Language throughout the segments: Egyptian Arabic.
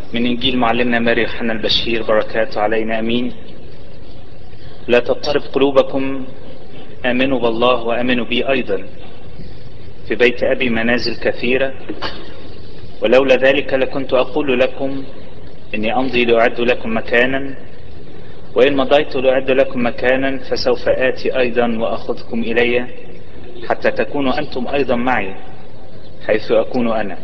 من إنجيل معلمنا ماري يوحنا البشير بركاته علينا أمين لا تضطرب قلوبكم آمنوا بالله وآمنوا بي أيضا في بيت أبي منازل كثيرة ولولا ذلك لكنت أقول لكم إني أمضي لأعد لكم مكانا وإن مضيت لأعد لكم مكانا فسوف آتي أيضا وأخذكم إلي حتى تكونوا أنتم أيضا معي حيث أكون أنا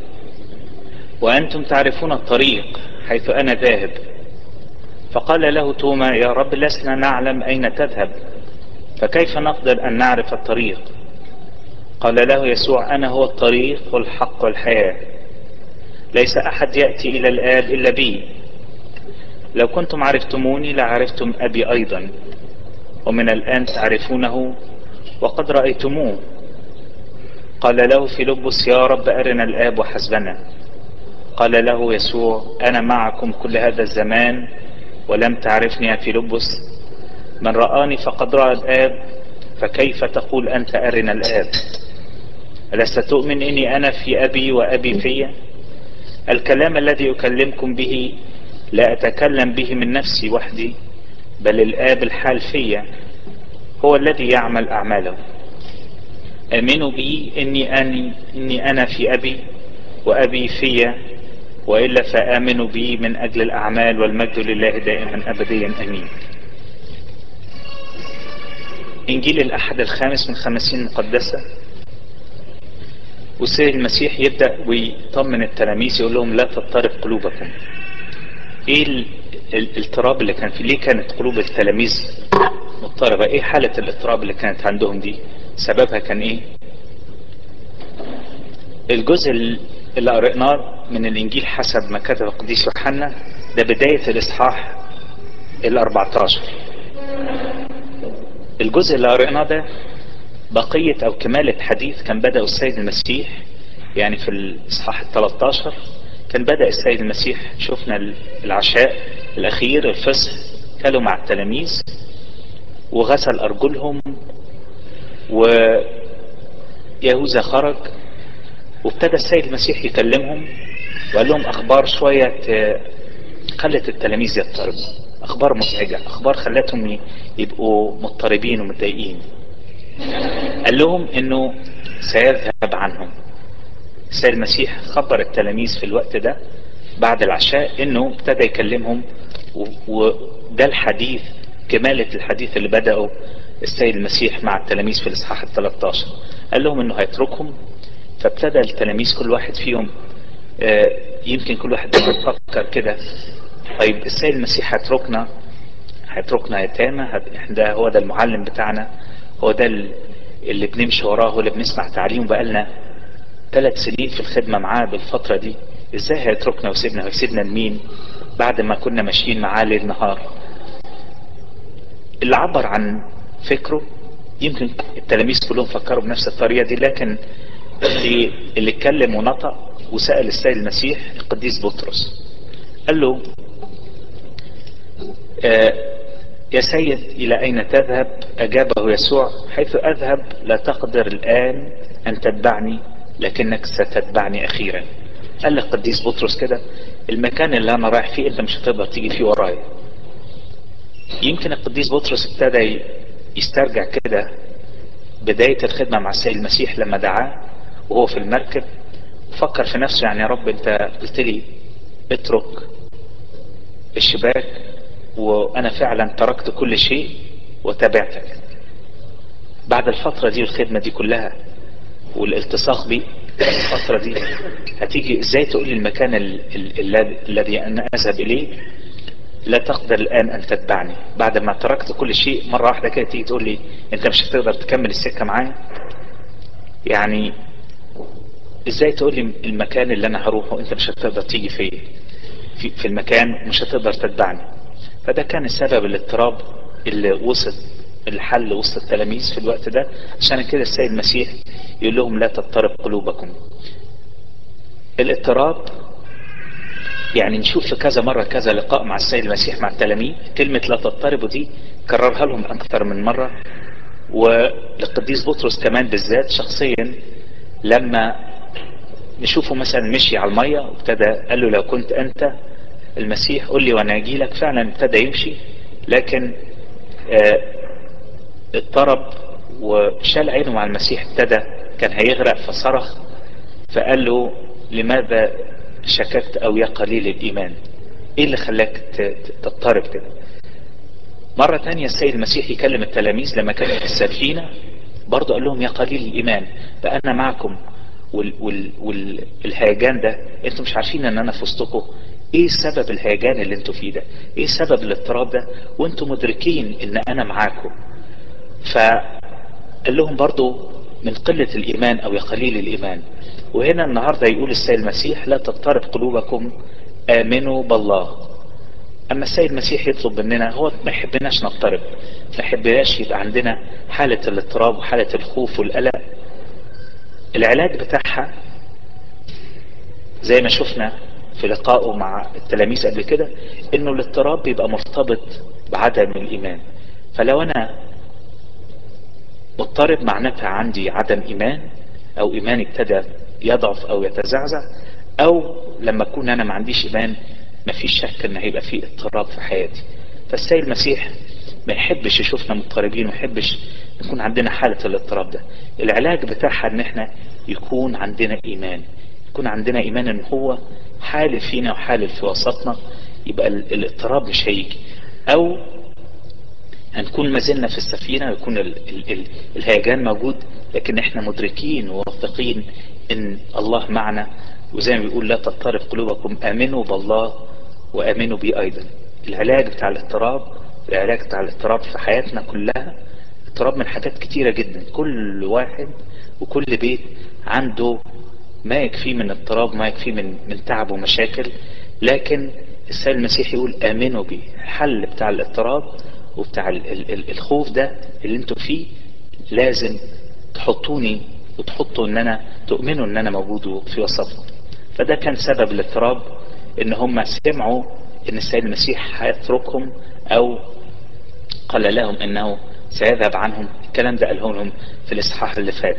وأنتم تعرفون الطريق حيث أنا ذاهب فقال له توما يا رب لسنا نعلم أين تذهب فكيف نقدر أن نعرف الطريق قال له يسوع أنا هو الطريق والحق والحياة ليس أحد يأتي إلى الآب إلا بي لو كنتم عرفتموني لعرفتم أبي أيضا ومن الآن تعرفونه وقد رأيتموه قال له فيلبس يا رب أرنا الآب وحسبنا قال له يسوع أنا معكم كل هذا الزمان ولم تعرفني يا فيلبس من رآني فقد رأى الآب فكيف تقول أنت أرنا الآب ألست تؤمن إني أنا في أبي وأبي في الكلام الذي أكلمكم به لا أتكلم به من نفسي وحدي بل الآب الحال في هو الذي يعمل أعماله آمنوا بي إني, أني إني أنا في أبي وأبي في وإلا فآمنوا بي من أجل الأعمال والمجد لله دائما أبديا أمين إنجيل الأحد الخامس من خمسين مقدسة والسيد المسيح يبدأ ويطمن التلاميذ يقول لهم لا تضطرب قلوبكم ايه الاضطراب اللي كان فيه ليه كانت قلوب التلاميذ مضطربة ايه حالة الاضطراب اللي كانت عندهم دي سببها كان ايه الجزء اللي قرأناه من الانجيل حسب ما كتب القديس يوحنا ده بداية الاصحاح ال 14 الجزء اللي قرأناه ده بقية او كمالة حديث كان بدأ السيد المسيح يعني في الاصحاح ال 13 كان بدأ السيد المسيح شفنا العشاء الاخير الفصح كلوا مع التلاميذ وغسل ارجلهم ويهوذا خرج وابتدى السيد المسيح يكلمهم وقال لهم اخبار شوية خلت التلاميذ يضطربوا اخبار مزعجة اخبار خلتهم يبقوا مضطربين ومتضايقين قال لهم انه سيذهب عنهم السيد المسيح خبر التلاميذ في الوقت ده بعد العشاء انه ابتدى يكلمهم وده الحديث كمالة الحديث اللي بدأه السيد المسيح مع التلاميذ في الاصحاح ال 13 قال لهم انه هيتركهم فابتدى التلاميذ كل واحد فيهم يمكن كل واحد يفكر كده طيب السيد المسيح هيتركنا هيتركنا يتامى ده هو ده المعلم بتاعنا هو ده اللي بنمشي وراه واللي بنسمع تعليمه بقالنا ثلاث سنين في الخدمة معاه بالفترة دي ازاي هيتركنا ويسيبنا ويسيبنا لمين بعد ما كنا ماشيين معاه ليل نهار اللي عبر عن فكره يمكن التلاميذ كلهم فكروا بنفس الطريقة دي لكن اللي, اللي اتكلم ونطق وسأل السيد المسيح القديس بطرس قال له آه يا سيد إلى أين تذهب أجابه يسوع حيث أذهب لا تقدر الآن أن تتبعني لكنك ستتبعني أخيرا قال لك قديس بطرس كده المكان اللي أنا رايح فيه أنت مش هتقدر تيجي فيه ورايا يمكن القديس بطرس ابتدى يسترجع كده بداية الخدمة مع السيد المسيح لما دعاه وهو في المركب فكر في نفسه يعني يا رب انت قلت لي اترك الشباك وانا فعلا تركت كل شيء وتابعتك بعد الفترة دي والخدمة دي كلها والالتصاق بي الفترة دي هتيجي ازاي تقول لي المكان الذي انا اذهب اليه لا تقدر الان ان تتبعني بعد ما تركت كل شيء مرة واحدة كده تيجي تقول لي انت مش هتقدر تكمل السكة معايا يعني ازاي تقول لي المكان اللي انا هروحه انت مش هتقدر تيجي فيه في, في المكان مش هتقدر تتبعني فده كان السبب الاضطراب اللي وصل الحل وسط التلاميذ في الوقت ده عشان كده السيد المسيح يقول لهم لا تضطرب قلوبكم الاضطراب يعني نشوف في كذا مرة كذا لقاء مع السيد المسيح مع التلاميذ كلمة لا تضطربوا دي كررها لهم أكثر من مرة والقديس بطرس كمان بالذات شخصيا لما نشوفه مثلا مشي على المية وابتدى قال له لو كنت انت المسيح قول لي وانا اجي لك فعلا ابتدى يمشي لكن اه اضطرب وشال عينه مع المسيح ابتدى كان هيغرق فصرخ فقال له لماذا شككت او يا قليل الايمان ايه اللي خلاك تضطرب كده مرة تانية السيد المسيح يكلم التلاميذ لما كان في السفينة برضه قال لهم يا قليل الايمان بقى انا معكم والهيجان وال... ده انتوا مش عارفين ان انا في وسطكم ايه سبب الهيجان اللي انتوا فيه ده ايه سبب الاضطراب ده وانتوا مدركين ان انا معاكم فقال لهم برضو من قلة الايمان او يا قليل الايمان وهنا النهاردة يقول السيد المسيح لا تضطرب قلوبكم امنوا بالله اما السيد المسيح يطلب مننا هو ما يحبناش نضطرب ما يحبناش يبقى عندنا حالة الاضطراب وحالة الخوف والقلق العلاج بتاعها زي ما شفنا في لقائه مع التلاميذ قبل كده انه الاضطراب بيبقى مرتبط بعدم الايمان فلو انا مضطرب معناتها عندي عدم ايمان او ايماني ابتدى يضعف او يتزعزع او لما اكون انا ما عنديش ايمان ما فيش شك ان هيبقى في اضطراب في حياتي فالسيد المسيح ما يحبش يشوفنا مضطربين وما يحبش يكون عندنا حالة الاضطراب ده العلاج بتاعها ان احنا يكون عندنا ايمان يكون عندنا ايمان ان هو حالف فينا وحالف في وسطنا يبقى الاضطراب مش هيجي او هنكون ما زلنا في السفينة ويكون ال ال ال الهيجان موجود لكن احنا مدركين وواثقين ان الله معنا وزي ما بيقول لا تضطرب قلوبكم امنوا بالله وامنوا بي ايضا العلاج بتاع الاضطراب العلاج بتاع الاضطراب في حياتنا كلها اضطراب من حاجات كتيرة جدا كل واحد وكل بيت عنده ما يكفيه من اضطراب ما يكفيه من, من تعب ومشاكل لكن السيد المسيح يقول امنوا بي الحل بتاع الاضطراب وبتاع ال ال ال الخوف ده اللي انتوا فيه لازم تحطوني وتحطوا ان انا تؤمنوا ان انا موجود في وسطكم فده كان سبب الاضطراب ان هم سمعوا ان السيد المسيح هيتركهم او قال لهم انه سيذهب عنهم الكلام ده قاله لهم في الاصحاح اللي فات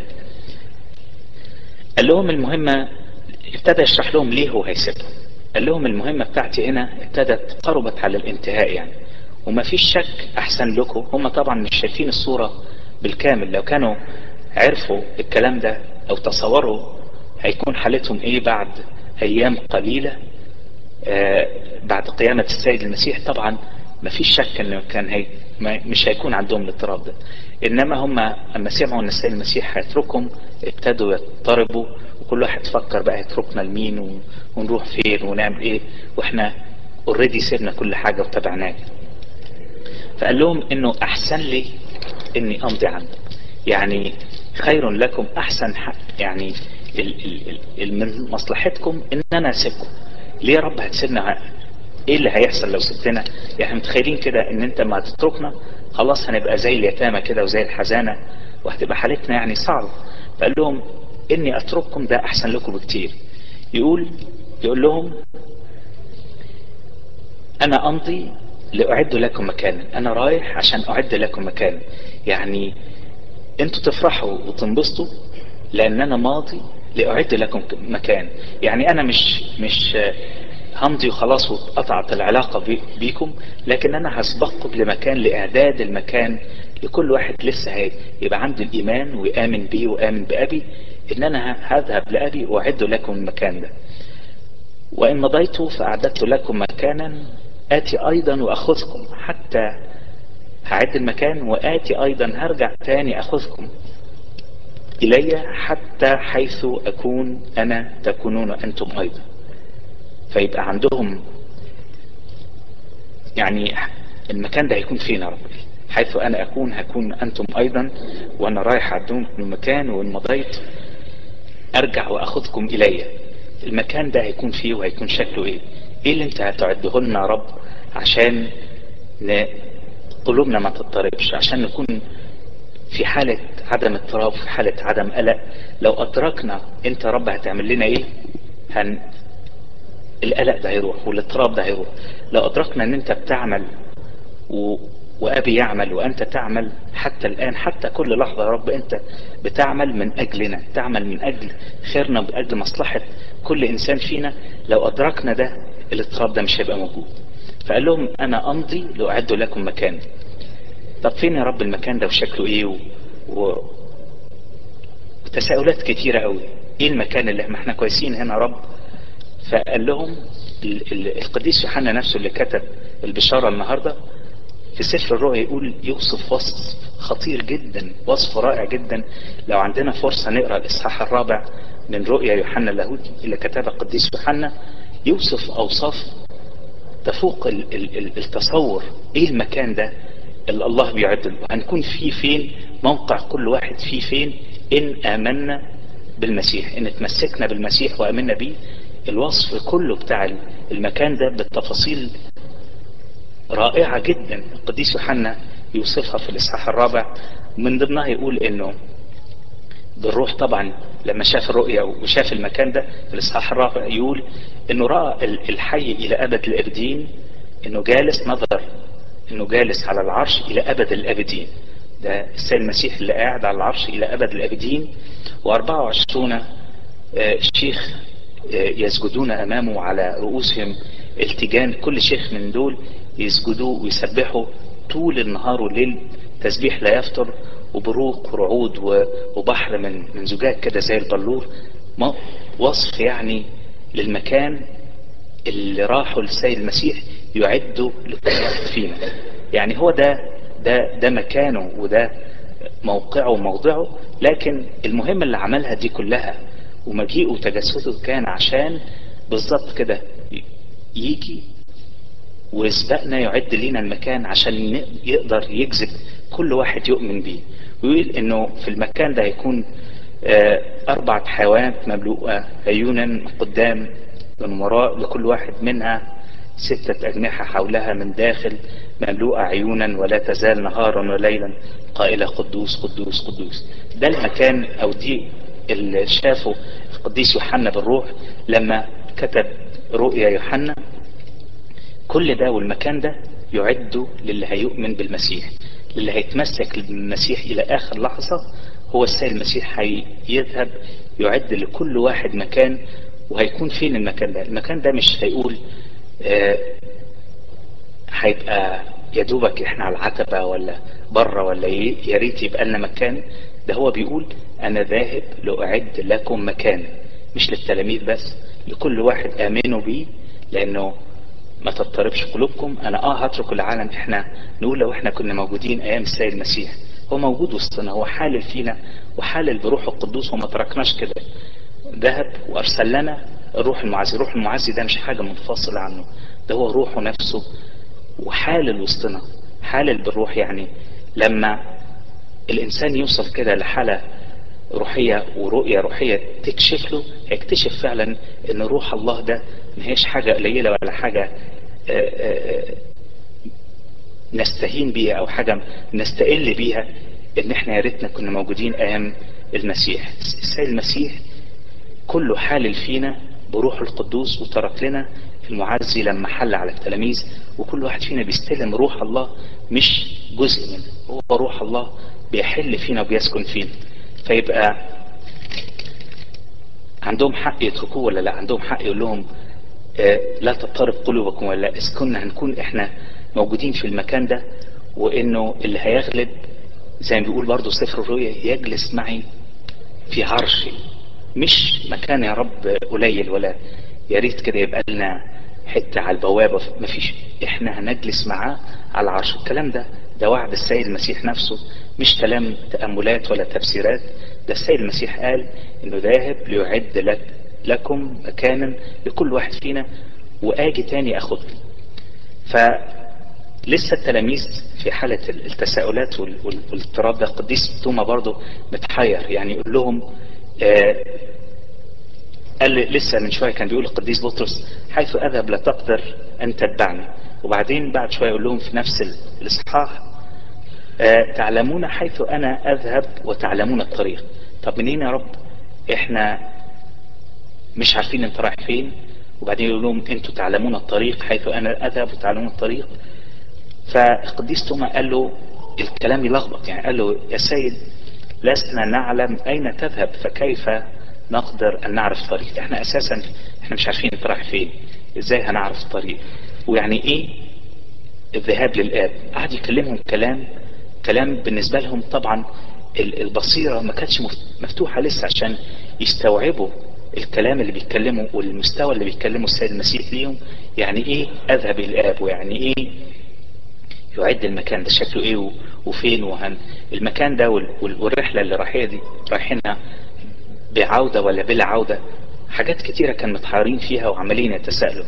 قال لهم المهمة ابتدى يشرح لهم ليه هو هيسيبهم قال لهم المهمة بتاعتي هنا ابتدت قربت على الانتهاء يعني وما فيش شك احسن لكم هم طبعا مش شايفين الصورة بالكامل لو كانوا عرفوا الكلام ده او تصوروا هيكون حالتهم ايه بعد ايام قليلة آه بعد قيامة السيد المسيح طبعا ما فيش شك انه كان هي مش هيكون عندهم الاضطراب ده انما هم اما سمعوا ان السيد المسيح هيتركهم ابتدوا يضطربوا وكل واحد فكر بقى يتركنا لمين ونروح فين ونعمل ايه واحنا اوريدي سيبنا كل حاجة وتبعناه فقال لهم انه احسن لي اني امضي عنكم يعني خير لكم احسن حق يعني ال ال ال من مصلحتكم ان انا اسيبكم ليه يا رب هتسيبنا ايه اللي هيحصل لو سبتنا يعني متخيلين كده ان انت ما تتركنا خلاص هنبقى زي اليتامى كده وزي الحزانة وهتبقى حالتنا يعني صعبة فقال لهم اني اترككم ده احسن لكم بكتير يقول يقول لهم انا امضي لاعد لكم مكانا انا رايح عشان اعد لكم مكانا يعني انتوا تفرحوا وتنبسطوا لان انا ماضي لاعد لكم مكان يعني انا مش مش همضي وخلاص واتقطعت العلاقة بي بيكم لكن انا هسبقكم لمكان لاعداد المكان لكل واحد لسه هي يبقى عنده الايمان ويامن بي وامن بابي ان انا هذهب لابي واعد لكم المكان ده وان مضيت فاعددت لكم مكانا اتي ايضا واخذكم حتى هعد المكان واتي ايضا هرجع تاني اخذكم الي حتى حيث اكون انا تكونون انتم ايضا فيبقى عندهم يعني المكان ده هيكون فين يا رب حيث انا اكون هكون انتم ايضا وانا رايح اعدهم المكان وان مضيت ارجع واخذكم الي المكان ده هيكون فيه وهيكون شكله ايه ايه اللي انت هتعده لنا يا رب عشان ن... قلوبنا ما تضطربش عشان نكون في حالة عدم اضطراب في حالة عدم قلق لو ادركنا انت يا رب هتعمل لنا ايه هن... القلق ده هيروح والاضطراب ده هيروح لو ادركنا ان انت بتعمل و... وأبي يعمل وأنت تعمل حتى الآن حتى كل لحظة يا رب أنت بتعمل من أجلنا تعمل من أجل خيرنا بأجل مصلحة كل إنسان فينا لو أدركنا ده الاضطراب ده مش هيبقى موجود فقال لهم أنا أمضي لأعد لكم مكان طب فين يا رب المكان ده وشكله إيه و... و... وتساؤلات كتيرة قوي إيه المكان اللي احنا كويسين هنا يا رب فقال لهم ال... ال... القديس يوحنا نفسه اللي كتب البشارة النهاردة في سفر الرؤيا يقول يوصف وصف خطير جدا وصف رائع جدا لو عندنا فرصة نقرأ الإصحاح الرابع من رؤيا يوحنا اللاهوتي اللي كتبها القديس يوحنا يوصف أوصاف تفوق ال ال ال التصور ايه المكان ده اللي الله بيعد له هنكون فيه فين موقع كل واحد فيه فين ان امنا بالمسيح ان اتمسكنا بالمسيح وامنا بيه الوصف كله بتاع المكان ده بالتفاصيل رائعة جدا القديس يوحنا يوصفها في الإصحاح الرابع من ضمنها يقول إنه بالروح طبعا لما شاف الرؤيا وشاف المكان ده في الإصحاح الرابع يقول إنه رأى الحي إلى أبد الأبدين إنه جالس نظر إنه جالس على العرش إلى أبد الأبدين ده السيد المسيح اللي قاعد على العرش إلى أبد الأبدين و24 شيخ يسجدون أمامه على رؤوسهم التجان كل شيخ من دول يسجدوا ويسبحوا طول النهار والليل تسبيح لا يفتر وبروق ورعود وبحر من من زجاج كده زي البلور وصف يعني للمكان اللي راحوا للسيد المسيح يعدوا لكل واحد فينا يعني هو ده ده ده مكانه وده موقعه وموضعه لكن المهم اللي عملها دي كلها ومجيئه وتجسده كان عشان بالظبط كده يجي ويسبقنا يعد لنا المكان عشان يقدر يجذب كل واحد يؤمن بيه ويقول انه في المكان ده هيكون اربعة حيوانات مملوءة عيونا قدام من وراء لكل واحد منها ستة أجنحة حولها من داخل مملوءة عيونا ولا تزال نهارا وليلا قائلة قدوس قدوس قدوس ده المكان أو دي اللي شافه القديس يوحنا بالروح لما كتب رؤيا يوحنا كل ده والمكان ده يعد للي هيؤمن بالمسيح للي هيتمسك بالمسيح إلى آخر لحظة هو السيد المسيح هيذهب يعد لكل واحد مكان وهيكون فين المكان ده المكان ده مش هيقول آه هيبقى يا دوبك احنا على العتبة ولا بره ولا ايه يا ريت يبقى لنا مكان ده هو بيقول انا ذاهب لاعد لكم مكان مش للتلاميذ بس لكل واحد امنوا بيه لانه ما تضطربش قلوبكم انا اه هترك العالم احنا نقول لو احنا كنا موجودين ايام السيد المسيح هو موجود وسطنا هو حالل فينا وحالل بروح القدوس وما تركناش كده ذهب وارسل لنا الروح المعزي الروح المعزي ده مش حاجة منفصلة عنه ده هو روحه نفسه وحالل وسطنا حالل بالروح يعني لما الانسان يوصل كده لحالة روحية ورؤية روحية تكشف له هيكتشف فعلا ان روح الله ده ما هيش حاجة قليلة ولا حاجة آآ آآ نستهين بيها او حاجة نستقل بيها ان احنا يا ريتنا كنا موجودين ايام المسيح السيد المسيح كله حالل فينا بروح القدوس وترك لنا المعزي لما حل على التلاميذ وكل واحد فينا بيستلم روح الله مش جزء منه هو روح الله بيحل فينا وبيسكن فينا فيبقى عندهم حق يتركوه ولا لا عندهم حق يقول لهم آه لا تضطرب قلوبكم ولا إذ كنا هنكون احنا موجودين في المكان ده وانه اللي هيغلب زي ما بيقول برضه سفر الرؤيا يجلس معي في عرشي مش مكان يا رب قليل ولا يا ريت كده يبقى لنا حتة على البوابة مفيش احنا هنجلس معاه على العرش الكلام ده ده وعد السيد المسيح نفسه مش كلام تأملات ولا تفسيرات ده السيد المسيح قال انه ذاهب ليعد لك لكم مكانا لكل واحد فينا واجي تاني اخدكم فلسه التلاميذ في حالة التساؤلات والاضطراب ده القديس توما برضه متحير يعني يقول لهم آه قال لسه من شوية كان بيقول القديس بطرس حيث أذهب لا تقدر أن تتبعني وبعدين بعد شوية يقول لهم في نفس الإصحاح آه تعلمون حيث أنا أذهب وتعلمون الطريق طب منين يا رب إحنا مش عارفين أنت رايح فين وبعدين يقول لهم أنتوا تعلمون الطريق حيث أنا أذهب وتعلمون الطريق فالقديس توما قال له الكلام يلخبط يعني قال له يا سيد لسنا نعلم اين تذهب فكيف نقدر ان نعرف طريق احنا اساسا احنا مش عارفين انت رايح فين ازاي هنعرف الطريق ويعني ايه الذهاب للاب قعد يكلمهم كلام كلام بالنسبة لهم طبعا البصيرة ما كانتش مفتوحة لسه عشان يستوعبوا الكلام اللي بيتكلموا والمستوى اللي بيتكلموا السيد المسيح ليهم يعني ايه اذهب الى الاب ويعني ايه يعد المكان ده شكله ايه وفين وهن المكان ده والرحلة اللي رايحية دي رايحينها بعودة ولا بلا عودة حاجات كتيرة كان متحارين فيها وعمالين يتساءلوا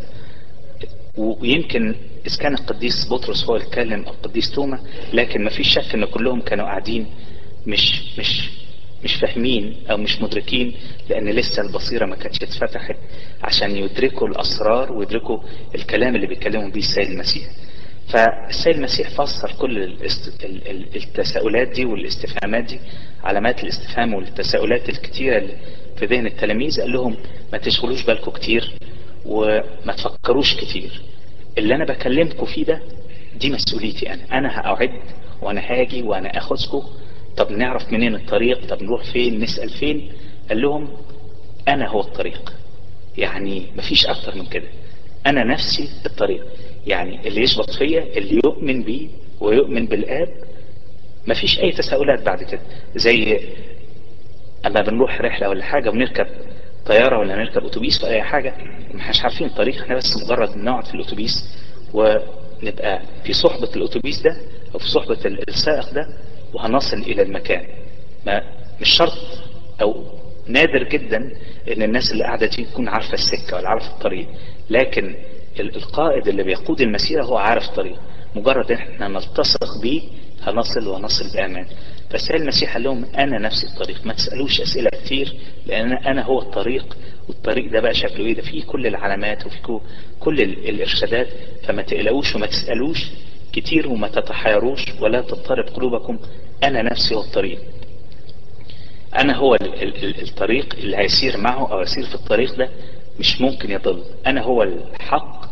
ويمكن إذا كان القديس بطرس هو اللي اتكلم أو القديس توما لكن ما فيش شك إن كلهم كانوا قاعدين مش مش مش فاهمين أو مش مدركين لأن لسه البصيرة ما كانتش اتفتحت عشان يدركوا الأسرار ويدركوا الكلام اللي بيتكلموا بيه السيد المسيح. فالسيد المسيح فسر كل التساؤلات دي والاستفهامات دي علامات الاستفهام والتساؤلات الكتيرة اللي في ذهن التلاميذ قال لهم ما تشغلوش بالكم كتير وما تفكروش كتير اللي انا بكلمكم فيه ده دي مسؤوليتي انا انا هأعد وانا هاجي وانا اخذكم طب نعرف منين الطريق طب نروح فين نسأل فين قال لهم انا هو الطريق يعني مفيش اكتر من كده انا نفسي الطريق يعني اللي يشبط فيا اللي يؤمن بي ويؤمن بالاب مفيش اي تساؤلات بعد كده زي اما بنروح رحله ولا حاجه ونركب طياره ولا نركب اتوبيس ولا اي حاجه مش عارفين الطريق احنا بس مجرد نقعد في الاتوبيس ونبقى في صحبه الاتوبيس ده او في صحبه السائق ده وهنصل الى المكان ما مش شرط او نادر جدا ان الناس اللي قاعده دي تكون عارفه السكه ولا عارفه الطريق لكن القائد اللي بيقود المسيره هو عارف الطريق مجرد احنا نلتصق بيه هنصل ونصل بامان بس المسيح قال لهم انا نفسي الطريق ما تسالوش اسئله كتير لان انا هو الطريق والطريق ده بقى شكله ايه ده فيه كل العلامات وفيه كل الارشادات فما تقلقوش وما تسالوش كتير وما تتحيروش ولا تضطرب قلوبكم انا نفسي هو الطريق انا هو ال ال الطريق اللي هيسير معه او يسير في الطريق ده مش ممكن يضل انا هو الحق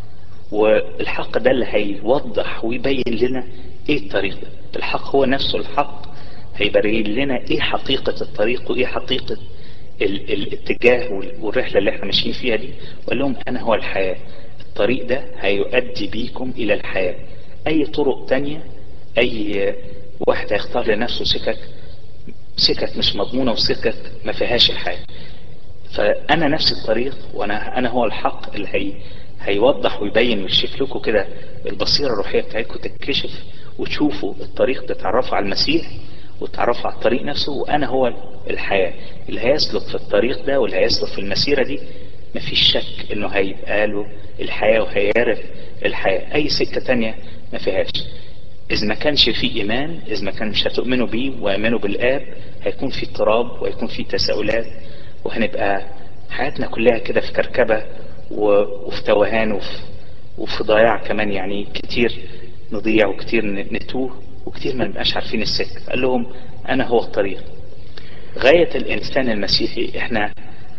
والحق ده اللي هيوضح ويبين لنا ايه الطريق ده الحق هو نفسه الحق هيبين لنا ايه حقيقة الطريق وايه حقيقة ال الاتجاه والرحلة اللي احنا ماشيين فيها دي وقال لهم انا هو الحياة الطريق ده هيؤدي بيكم الى الحياة اي طرق تانية اي واحد هيختار لنفسه سكك سكك مش مضمونة وسكك ما فيهاش الحياة فانا نفس الطريق وانا انا هو الحق اللي هي هيوضح ويبين ويكشف لكم كده البصيرة الروحية بتاعتكم تتكشف وتشوفوا الطريق تتعرفوا على المسيح وتعرفوا على الطريق نفسه وانا هو الحياة اللي هيسلك في الطريق ده واللي هيسلك في المسيرة دي مفيش شك انه هيبقى له الحياة وهيعرف الحياة اي سكة تانية ما فيهاش اذا ما كانش في ايمان اذا ما كان مش هتؤمنوا بيه ويؤمنوا بالاب هيكون في اضطراب وهيكون في تساؤلات وهنبقى حياتنا كلها كده في كركبة وفي توهان وفي, وفي ضياع كمان يعني كتير نضيع وكتير نتوه وكتير ما نبقاش عارفين السكة قال لهم انا هو الطريق غاية الانسان المسيحي احنا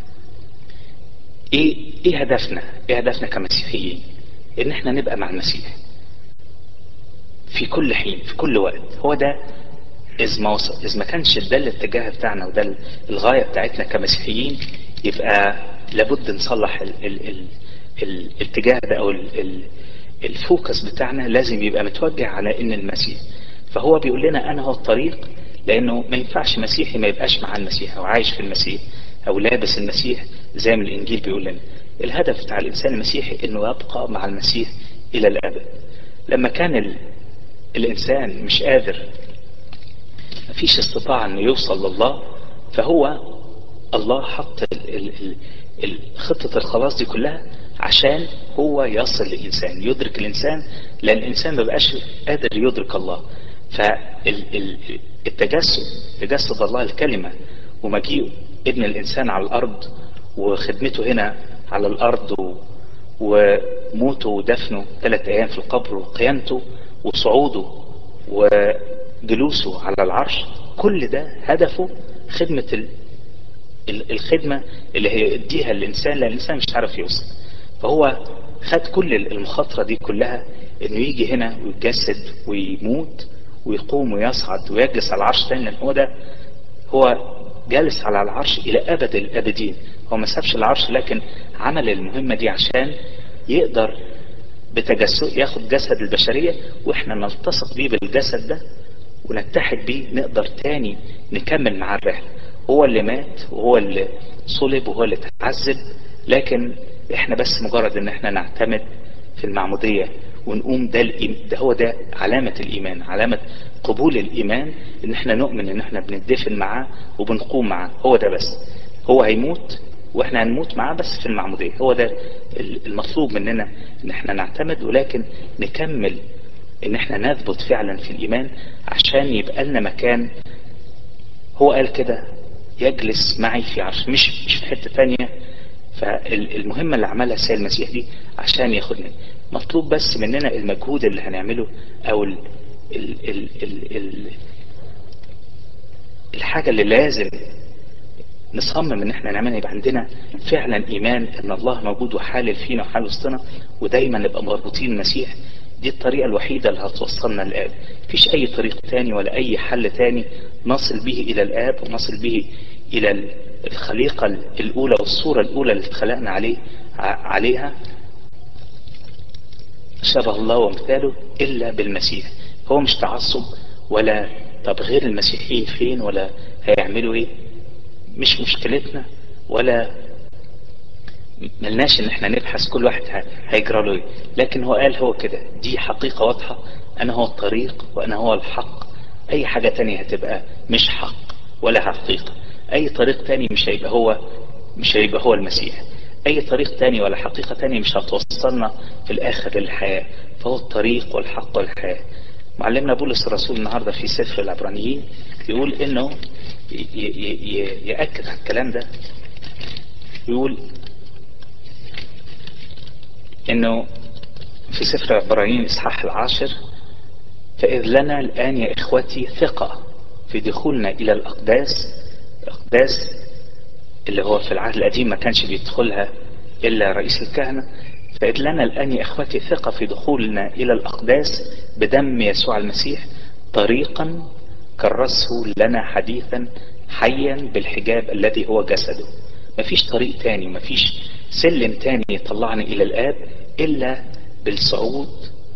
ايه ايه هدفنا ايه هدفنا كمسيحيين ان احنا نبقى مع المسيح في كل حين في كل وقت هو ده إذ ما وصل إذ ما كانش ده الاتجاه بتاعنا وده الغاية بتاعتنا كمسيحيين يبقى لابد نصلح ال ال ال الاتجاه ده أو ال ال الفوكس بتاعنا لازم يبقى متوجه على إن المسيح فهو بيقول لنا أنا هو الطريق لأنه ما ينفعش مسيحي ما يبقاش مع المسيح أو عايش في المسيح أو لابس المسيح زي ما الإنجيل بيقول لنا الهدف بتاع الإنسان المسيحي إنه يبقى مع المسيح إلى الأبد لما كان ال الإنسان مش قادر مفيش استطاع انه يوصل لله فهو الله حط ال ال خطة الخلاص دي كلها عشان هو يصل للإنسان يدرك الإنسان لأن الإنسان ما بقاش قادر يدرك الله فالتجسد تجسد الله الكلمة ومجيء ابن الإنسان على الأرض وخدمته هنا على الأرض وموته ودفنه ثلاث أيام في القبر وقيامته وصعوده وجلوسه على العرش كل ده هدفه خدمة ال... الخدمة اللي هيديها الإنسان لأن الإنسان مش عارف يوصل فهو خد كل المخاطرة دي كلها انه يجي هنا ويتجسد ويموت ويقوم ويصعد ويجلس على العرش تاني لان هو ده هو جالس على العرش الى ابد الابدين هو ما سابش العرش لكن عمل المهمة دي عشان يقدر بتجسد ياخد جسد البشرية واحنا نلتصق بيه بالجسد ده ونتحد بيه نقدر تاني نكمل معاه الرحلة هو اللي مات وهو اللي صلب وهو اللي تعذب لكن احنا بس مجرد ان احنا نعتمد في المعمودية ونقوم ده, ده هو ده علامة الايمان علامة قبول الايمان ان احنا نؤمن ان احنا بندفن معاه وبنقوم معاه هو ده بس هو هيموت واحنا هنموت معاه بس في المعمودية هو ده المطلوب مننا ان احنا نعتمد ولكن نكمل ان احنا نثبت فعلا في الايمان عشان يبقى لنا مكان هو قال كده يجلس معي في عرش مش مش في حته ثانيه فالمهمه اللي عملها السيد المسيح دي عشان ياخدنا مطلوب بس مننا المجهود اللي هنعمله او ال ال ال ال ال الحاجه اللي لازم نصمم ان احنا نعملها يبقى عندنا فعلا ايمان ان الله موجود وحالل فينا وحال وسطنا ودايما نبقى مربوطين المسيح دي الطريقة الوحيدة اللي هتوصلنا للآب مفيش أي طريق تاني ولا أي حل تاني نصل به إلى الآب ونصل به إلى الخليقة الأولى والصورة الأولى اللي اتخلقنا عليه عليها شبه الله ومثاله إلا بالمسيح هو مش تعصب ولا طب غير المسيحيين فين ولا هيعملوا ايه مش مشكلتنا ولا ملناش ان احنا نبحث كل واحد هيجرى له ايه لكن هو قال هو كده دي حقيقة واضحة انا هو الطريق وانا هو الحق اي حاجة تانية هتبقى مش حق ولا حقيقة اي طريق تاني مش هيبقى هو مش هيبقى هو المسيح اي طريق تاني ولا حقيقة تانية مش هتوصلنا في الاخر للحياة فهو الطريق والحق والحياة معلمنا بولس الرسول النهاردة في سفر العبرانيين يقول انه يأكد على الكلام ده يقول انه في سفر عبرانيين اصحاح العاشر فاذ لنا الان يا اخوتي ثقة في دخولنا الى الاقداس الاقداس اللي هو في العهد القديم ما كانش بيدخلها الا رئيس الكهنة فاذ لنا الان يا اخوتي ثقة في دخولنا الى الاقداس بدم يسوع المسيح طريقا كرسه لنا حديثا حيا بالحجاب الذي هو جسده مفيش طريق تاني مفيش سلم تاني يطلعني الى الاب الا بالصعود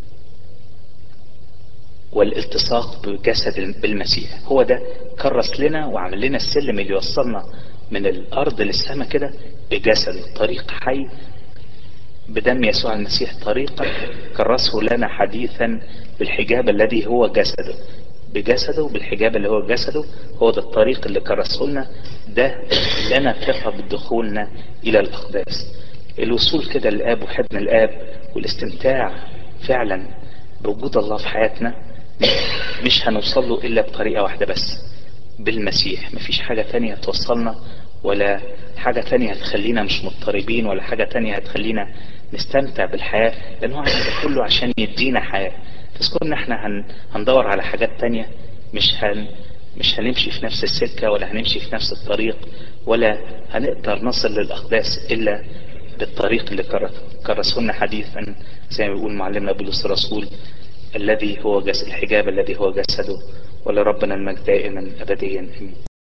والالتصاق بجسد بالمسيح هو ده كرس لنا وعمل لنا السلم اللي يوصلنا من الارض للسماء كده بجسده طريق حي بدم يسوع المسيح طريقا كرسه لنا حديثا بالحجاب الذي هو جسده بجسده بالحجاب اللي هو جسده هو ده الطريق اللي كرسه لنا ده لنا ثقة بدخولنا إلى الأقداس الوصول كده للآب وحضن الآب والاستمتاع فعلا بوجود الله في حياتنا مش هنوصل له إلا بطريقة واحدة بس بالمسيح مفيش حاجة تانية توصلنا ولا حاجة تانية هتخلينا مش مضطربين ولا حاجة تانية هتخلينا نستمتع بالحياة لأن هو عمل ده كله عشان يدينا حياة تذكرنا احنا هن هندور على حاجات تانية مش هن مش هنمشي في نفس السكة ولا هنمشي في نفس الطريق ولا هنقدر نصل للأقداس إلا بالطريق اللي كرسونا حديثا زي ما بيقول معلمنا بولس الرسول الذي هو جسد الحجاب الذي هو جسده ولربنا المجد دائما أبديا